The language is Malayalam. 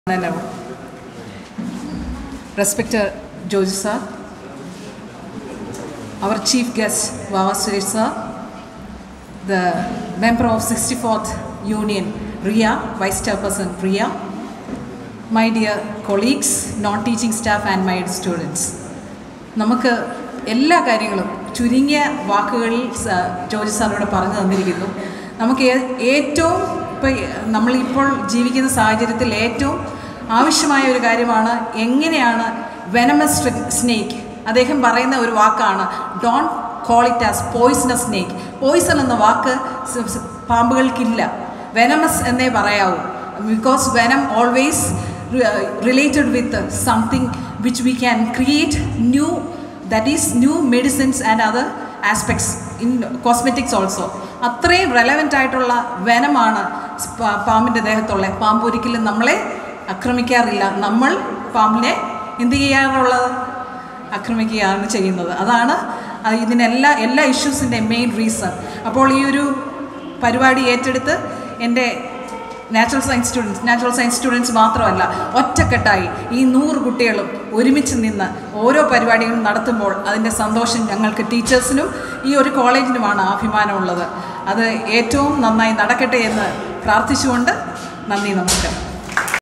Hello. Respected George sir, our chief guest Vawa Suresh sir, the member of 64th Union Ria, Vice Chairperson Ria, my dear colleagues, non-teaching staff and my students. നമുക്ക് എല്ലാ കാര്യങ്ങളും ചുരുങ്ങിയ വാക്കുകളിൽ സ- ജോർജ് സാറിനോട് പറഞ്ഞു തന്നിരിക്കുന്നു നമുക്ക് ഏ- ഏറ്റവും ഇപ്പോൾ നമ്മളിപ്പോൾ ജീവിക്കുന്ന സാഹചര്യത്തിൽ ഏറ്റവും ആവശ്യമായ ഒരു കാര്യമാണ് എങ്ങനെയാണ് വെനമസ് സ്നേക്ക് അദ്ദേഹം പറയുന്ന ഒരു വാക്കാണ് don't call it as poisonous snake poison എന്ന വാക്ക് സ്- സ് പാമ്പുകൾക്കില്ല വെനമസ് എന്നേ പറയാവൂ because venom always related with something which we can create new that is new medicines and other aspects in cosmetics also അത്രയും റെലവൻ്റ് ആയിട്ടുള്ള വനമാണ് പ- പാമ്പിൻ്റെ ദേഹത്തുള്ള പാമ്പ് ഒരിക്കലും നമ്മളെ ആക്രമിക്കാറില്ല നമ്മൾ പാമ്പിനെ എന്ത് ചെയ്യാറുള്ളത് ആക്രമിക്കുകയാണ് ചെയ്യുന്നത് അതാണ് അത് ഇതിനെല്ലാ എല്ലാ ഇഷ്യൂസിൻ്റെ മെയിൻ റീസൺ അപ്പോൾ ഈ ഒരു പരിപാടി ഏറ്റെടുത്ത് എൻ്റെ natural science students natural science students മാത്രമല്ല ഒറ്റക്കെട്ടായി ഈ നൂറ് കുട്ടികളും ഒരുമിച്ച് നിന്ന് ഓരോ പരിപാടികളും നടത്തുമ്പോൾ അതിൻ്റെ സന്തോഷം ഞങ്ങൾക്ക് ടീച്ചേഴ്സിനും ഈ ഒരു കോളേജിനുമാണ് അഭിമാനമുള്ളത് അത് ഏറ്റവും നന്നായി നടക്കട്ടെ എന്ന് പ്രാർത്ഥിച്ചുകൊണ്ട് നന്ദി നമസ്കാരം